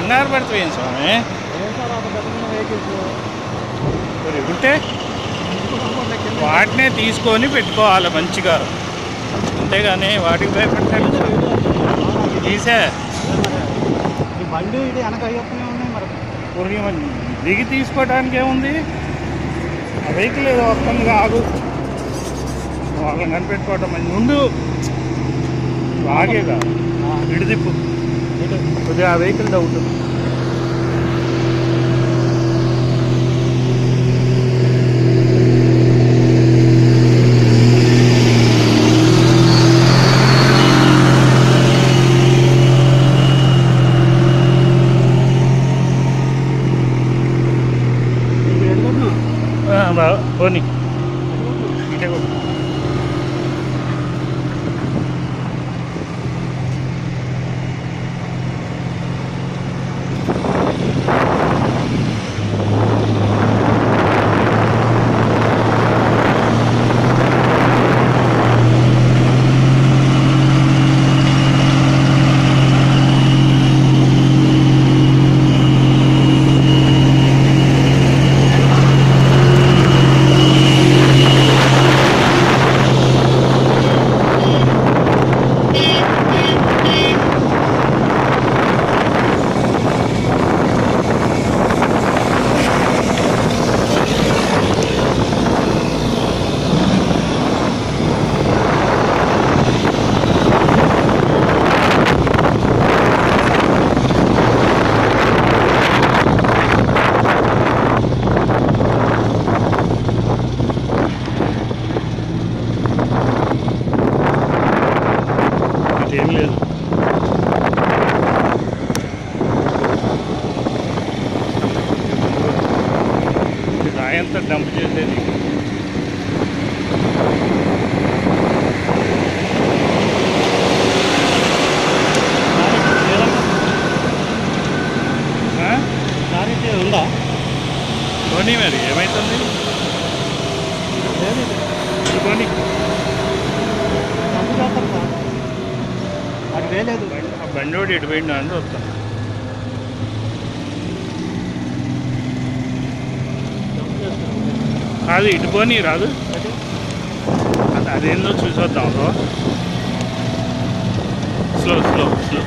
కంగారు పడిపోయింది స్వామి ఏం సార్ అంత పెద్ద వెహికల్స్ మరి ఉంటే వాటినే తీసుకొని పెట్టుకోవాలి మంచిగా అంతేగాని వాటికి భయపెట్టాలి తీసే ఈ బండి ఇది వెనక అయ్యప్పనే ఉన్నాయి మరి ఊరికి మరి దిగి తీసుకోవడానికి ఏముంది ఆ వెహికల్ ఏదో వస్తుంది కాదు వాళ్ళని కనిపెట్టుకోవటం మంచి ముందు బాగే కాదు విడిదిప్పు కొద్దిగా ఆ వెహికల్ డౌట్ ఇప్పుడు ఎడుగుతున్నా పోనీ ఇటే కొట్టు. ఇటేం లేదు ఇది రాయంతా డంప్ చేసేది ఆ? క్లారిటీ ఉందా కొని మరి ఏమైతుంది లేదు ఇది కొని తప్పు చేస్తారు సార్ అది వేయలేదు ఆ బండోడు ఇటు పోయిండు అని వస్తాను తప్పు చేస్తారు అది ఇటు పోనీ రాదు అయితే అది అదేందో చూసొద్దాం సో స్లో స్లో స్లో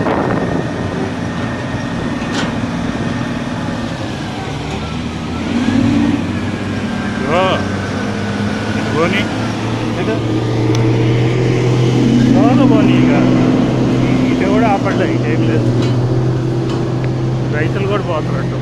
ఓ ఇటు పోనీ అయితే స్లోగా పోనీ ఇక ఇటు కూడా ఆపడ్డా ఇటేం లేదు రైతులు కూడా పోతున్నట్టు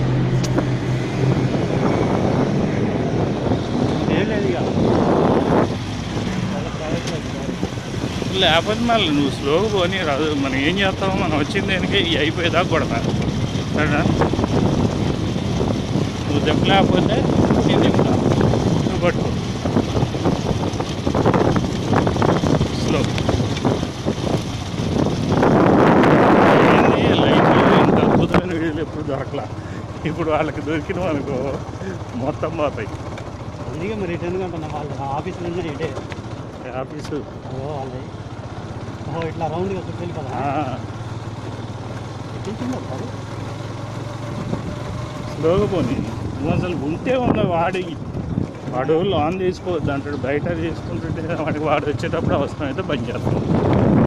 ఏం లేదు ఇక చాలా private లో ఉంది. లేకపోతే మళ్ళీ నువ్వు స్లోగా పోనీ రాదు మనం ఏం చేస్తామో మనం వచ్చిన దానికి ఇవి అయిపోయేదాకా కొడతా సరేనా నువ్వు దింపలేకపోతే నేను దింపుతా నువ్వు పట్టుకో స్లో ఏంది లైట్లు ఇంత అద్భుతమైన వీడియోలు ఎప్పుడు దొరకలా ఇప్పుడు వాళ్ళకి దొరికినాం అనుకో మొత్తం పోతాయి అందుకే మరి రిటర్న్ అంటున్నా వాళ్ళు ఆఫీసులు ఉన్నాయి ఇటే ఆఫీసు ఓ వాళ్ళవి ఓహో ఇట్లా రౌండ్గా చుట్టూ కదా ఆ, ఎక్కించిందా సార్ స్లోగా పోనీ నువ్వు అసలు ఉంటే ఉన్న వాడి వాడు లాన్ తీసుకోవద్దు అంటాడు బయట తీసుకుంటుంటే వాడికి వాడు వచ్చేటప్పుడు అవసరం అయితే బంద్ చేస్తాం